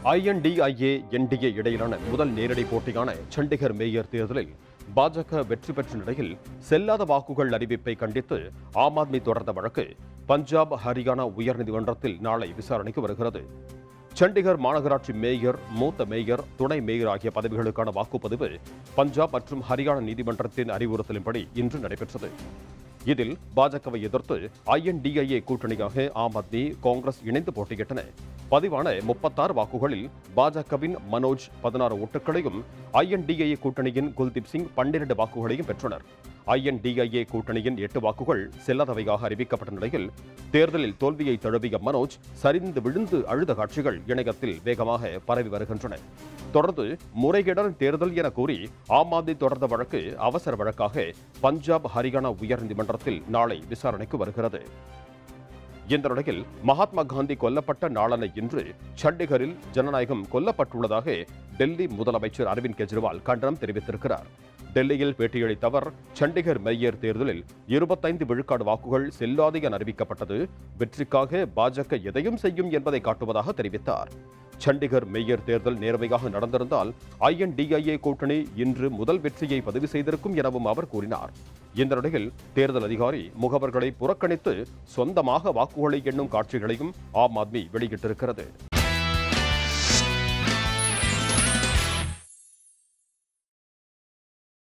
INDIA NDA இடையிலான முதல் நேரடி போட்டியான சண்டிகர் மேயர் தேர்தலில் பாஜக வெற்றி பெற்ற நிலையில் செல்லாத வாக்குகள் அறிவிப்பை கண்டித்து ஆம் ஆத்மி தொடர்ந்த வழக்கு பஞ்சாப் ஹரியானா உயர்நீதிமன்றத்தில் நாளை விசாரணைக்கு வருகிறது சண்டிகர் மாநகராட்சி மேயர் மூத்த மேயர் துணை மேயர் ஆகிய பதவிகளுக்கான வாக்குப்பதிவு பஞ்சாப் மற்றும் ஹரியானா நீதிமன்றத்தின் அறிவுறுத்தலின்படி இன்று நடைபெற்றது இதில் பாஜகவை எதிர்த்து ஐஎன்டிஐஏ கூட்டணியாக ஆம் ஆத்மி காங்கிரஸ் இணைந்து போட்டியிட்டன பதிவான முப்பத்தாறு வாக்குகளில் பாஜகவின் மனோஜ் பதினாறு ஓட்டுகளையும் ஐஎன்டிஐஏ கூட்டணியின் குல்தீப் சிங் பன்னிரண்டு வாக்குகளையும் பெற்றனர் ஐஎன்டிஐஏ கூட்டணியின் எட்டு வாக்குகள் செல்லாதவையாக அறிவிக்கப்பட்ட நிலையில் தேர்தலில் தோல்வியை தழுவிய மனோஜ் சரிந்து விழுந்து அழுத காட்சிகள் இணையத்தில் வேகமாக பரவி வருகின்றன தொடர்ந்து முறைகேடான தேர்தல் என கூறி ஆம் ஆத்மி தொடர்ந்த வழக்கு அவசர வழக்காக பஞ்சாப் ஹரியானா உயர்நீதிமன்றத்தில் நாளை விசாரணைக்கு வருகிறது இந்த நிலையில் மகாத்மா காந்தி கொல்லப்பட்ட நாளான இன்று சண்டிகரில் ஜனநாயகம் கொல்லப்பட்டுள்ளதாக டெல்லி முதலமைச்சர் அரவிந்த் கெஜ்ரிவால் கண்டனம் தெரிவித்திருக்கிறார் டெல்லியில் பேட்டியளித்த அவர் சண்டிகர் மேயர் தேர்தலில் இருபத்தைந்து விழுக்காடு வாக்குகள் செல்லாது என அறிவிக்கப்பட்டது வெற்றிக்காக பாஜக எதையும் செய்யும் என்பதை காட்டுவதாக தெரிவித்தார் சண்டிகர் மேயர் தேர்தல் நேர்மையாக நடந்திருந்தால் ஐஎன்டிஐஏ கூட்டணி இன்று முதல் வெற்றியை பதிவு செய்திருக்கும் எனவும் அவர் கூறினார் இந்த நிலையில் தேர்தல் அதிகாரி முகவர்களை புறக்கணித்து சொந்தமாக வாக்குகளை எண்ணும் காட்சிகளையும் ஆம் ஆத்மி வெளியிட்டிருக்கிறது